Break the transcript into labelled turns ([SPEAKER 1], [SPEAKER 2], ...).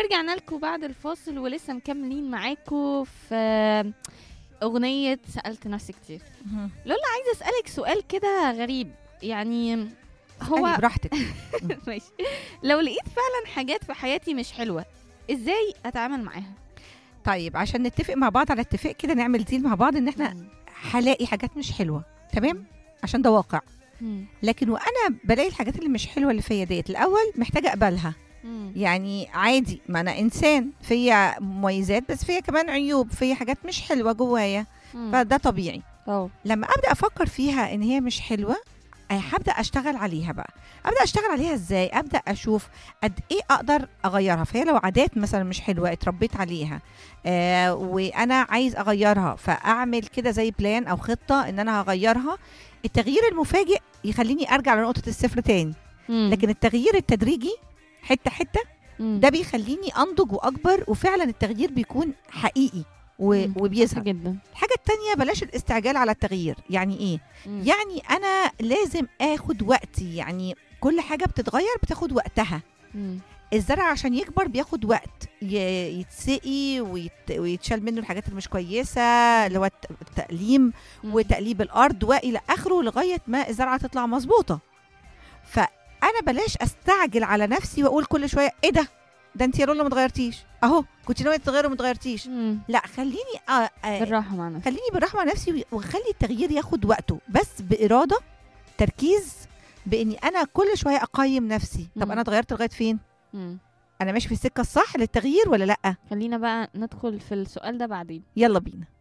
[SPEAKER 1] ورجعنا لكم بعد الفاصل ولسه مكملين معاكم في أغنية سألت نفسي كتير عايزة أسألك سؤال كده غريب يعني
[SPEAKER 2] هو
[SPEAKER 1] هو
[SPEAKER 2] براحتك
[SPEAKER 1] ماشي لو لقيت فعلا حاجات في حياتي مش حلوة ازاي اتعامل معاها
[SPEAKER 2] طيب عشان نتفق مع بعض على اتفاق كده نعمل ديل مع بعض ان احنا هلاقي حاجات مش حلوه تمام عشان ده واقع
[SPEAKER 1] مم.
[SPEAKER 2] لكن وانا بلاقي الحاجات اللي مش حلوه اللي فيا ديت الاول محتاجه اقبلها
[SPEAKER 1] مم.
[SPEAKER 2] يعني عادي ما انا انسان فيا مميزات بس فيا كمان عيوب فيا حاجات مش حلوه جوايا
[SPEAKER 1] مم.
[SPEAKER 2] فده طبيعي
[SPEAKER 1] اه
[SPEAKER 2] لما ابدا افكر فيها ان هي مش حلوه آه، هبدا اشتغل عليها بقى ابدا اشتغل عليها ازاي ابدا اشوف قد ايه اقدر اغيرها فهي لو عادات مثلا مش حلوه اتربيت عليها آه وانا عايز اغيرها فاعمل كده زي بلان او خطه ان انا هغيرها التغيير المفاجئ يخليني ارجع لنقطه الصفر تاني
[SPEAKER 1] مم.
[SPEAKER 2] لكن التغيير التدريجي حته حته
[SPEAKER 1] مم.
[SPEAKER 2] ده بيخليني انضج واكبر وفعلا التغيير بيكون حقيقي و-
[SPEAKER 1] مم.
[SPEAKER 2] وبيظهر
[SPEAKER 1] جدا
[SPEAKER 2] الحاجه التانية بلاش الاستعجال على التغيير يعني ايه
[SPEAKER 1] مم.
[SPEAKER 2] يعني انا لازم اخد وقتي يعني كل حاجه بتتغير بتاخد وقتها
[SPEAKER 1] مم.
[SPEAKER 2] الزرع عشان يكبر بياخد وقت ي- يتسقي ويت... ويتشال منه الحاجات اللي مش كويسه اللي هو الت- التقليم
[SPEAKER 1] مم.
[SPEAKER 2] وتقليب الارض والى اخره لغايه ما الزرعه تطلع مظبوطه فانا بلاش استعجل على نفسي واقول كل شويه ايه ده ده انت يا رولا ما اتغيرتيش اهو كنت ناويه تتغيري وما اتغيرتيش
[SPEAKER 1] مم.
[SPEAKER 2] لا خليني آه آه
[SPEAKER 1] بالراحة مع نفسك
[SPEAKER 2] خليني بالرحمه على نفسي واخلي التغيير ياخد وقته بس باراده تركيز باني انا كل شويه اقيم نفسي طب
[SPEAKER 1] مم.
[SPEAKER 2] انا اتغيرت لغايه فين
[SPEAKER 1] مم.
[SPEAKER 2] انا ماشي في السكه الصح للتغيير ولا لا
[SPEAKER 1] خلينا بقى ندخل في السؤال ده بعدين
[SPEAKER 2] يلا بينا